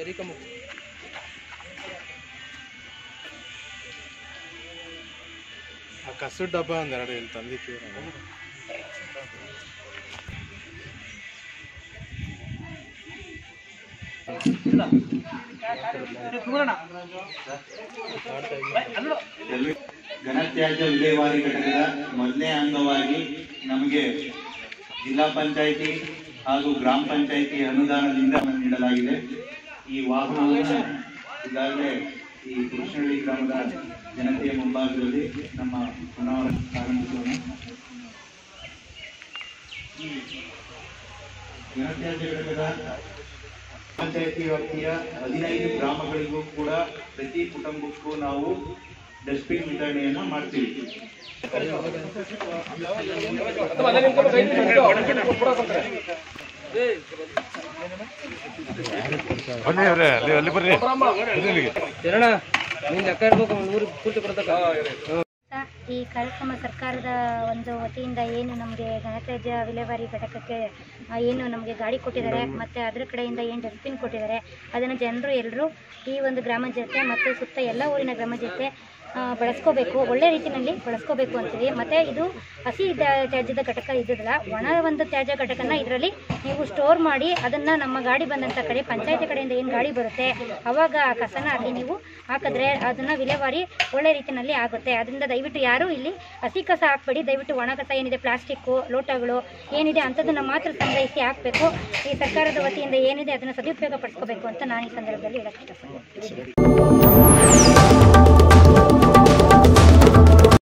ಆ ಕಸದ ಡಬ್ಬ ಒಂದೆರಡು ಇಲ್ಲಿ ತಂದಿಕ್ಕಿ ಘನತ್ಯಾಜ್ಯ ವಿಲೇವಾರಿ ಘಟಕದ ಮೊದಲನೇ ಅಂಗವಾಗಿ ನಮಗೆ ಜಿಲ್ಲಾ ಪಂಚಾಯಿತಿ ಹಾಗೂ ಗ್ರಾಮ ಪಂಚಾಯಿತಿ ಅನುದಾನದಿಂದ ನೀಡಲಾಗಿದೆ ಈ ವಾಹನವನ್ನು ಈಗಾಗಲೇ ಈ ಕೃಷ್ಣಹಳ್ಳಿ ಗ್ರಾಮದ ಜನತೆಯ ಮುಂಭಾಗದಲ್ಲಿ ನಮ್ಮ ಪುನಃ ಪ್ರಾರಂಭಿಸೋಣ ಈ ಘನತ್ಯಾಜ್ಯ ಘಟಕದ ಪಂಚಾಯತಿ ವ್ಯಾಪ್ತಿಯ ಹದಿನೈದು ಗ್ರಾಮಗಳಿಗೂ ಕೂಡ ಪ್ರತಿ ಕುಟುಂಬಕ್ಕೂ ನಾವು ಡಸ್ಟ್ಬಿನ್ ವಿತರಣೆಯನ್ನ ಮಾಡ್ತೀವಿ ಈ ಕಾರ್ಯಕ್ರಮ ಸರ್ಕಾರದ ಒಂದು ವತಿಯಿಂದ ಏನು ನಮಗೆ ಘನತ್ಯಾಜ್ಯ ವಿಲೇವಾರಿ ಘಟಕಕ್ಕೆ ಆ, ಏನು ನಮಗೆ ಗಾಡಿ ಕೊಟ್ಟಿದ್ದಾರೆ ಮತ್ತು ಅದರ ಕಡೆಯಿಂದ ಏನು ಡಸ್ಟ್ಬಿನ್ ಕೊಟ್ಟಿದ್ದಾರೆ ಅದನ್ನು ಜನರು ಎಲ್ಲರೂ ಈ ಒಂದು ಗ್ರಾಮ ಜೊತೆ ಮತ್ತು ಸುತ್ತ ಎಲ್ಲ ಊರಿನ ಗ್ರಾಮ ಜೊತೆ ಆ, ಬಳಸ್ಕೋಬೇಕು ಒಳ್ಳೆ ರೀತಿಯಲ್ಲಿ ಬಳಸ್ಕೋಬೇಕು ಅಂತೀವಿ ಮತ್ತು ಇದು ಹಸಿ ತ್ಯಾ- ತ್ಯಾಜ್ಯದ ಘಟಕ ಇದ್ದದಲ್ಲ ಒಣ ಒಂದು ತ್ಯಾಜ್ಯ ಘಟಕನ ಇದರಲ್ಲಿ ನೀವು ಸ್ಟೋರ್ ಮಾಡಿ ಅದನ್ನು ನಮ್ಮ ಗಾಡಿ ಬಂದಂಥ ಕಡೆ ಪಂಚಾಯತಿ ಕಡೆಯಿಂದ ಏನು ಗಾಡಿ ಬರುತ್ತೆ ಅವಾಗ ಆ ಕಸನ ಅಲ್ಲಿ ನೀವು ಹಾಕಿದ್ರೆ ಅದನ್ನು ವಿಲೇವಾರಿ ಒಳ್ಳೆ ರೀತಿಯಲ್ಲಿ ಆಗುತ್ತೆ ಅದರಿಂದ ದಯವಿಟ್ಟು ಯಾರೂ ಇಲ್ಲಿ ಹಸಿ ಕಸ ಹಾಕ್ಬೇಡಿ ದಯವಿಟ್ಟು ಒಣ ಕಸ ಏನಿದೆ ಪ್ಲಾಸ್ಟಿಕ್ಕು ಲೋಟಗಳು ಏನಿದೆ ಅಂಥದ್ದನ್ನು ಮಾತ್ರ ಸಂಗ್ರಹಿಸಿ ಹಾಕಬೇಕು ಈ ಸರ್ಕಾರದ ವತಿಯಿಂದ ಏನಿದೆ ಅದನ್ನು ಸದುಪಯೋಗ ಪಡಿಸ್ಕೋಬೇಕು ಅಂತ ನಾನು ಈ ಸಂದರ್ಭದಲ್ಲಿ ಹೇಳಕ್ಕೆ ಇಷ್ಟಪಡ್ತೀನಿ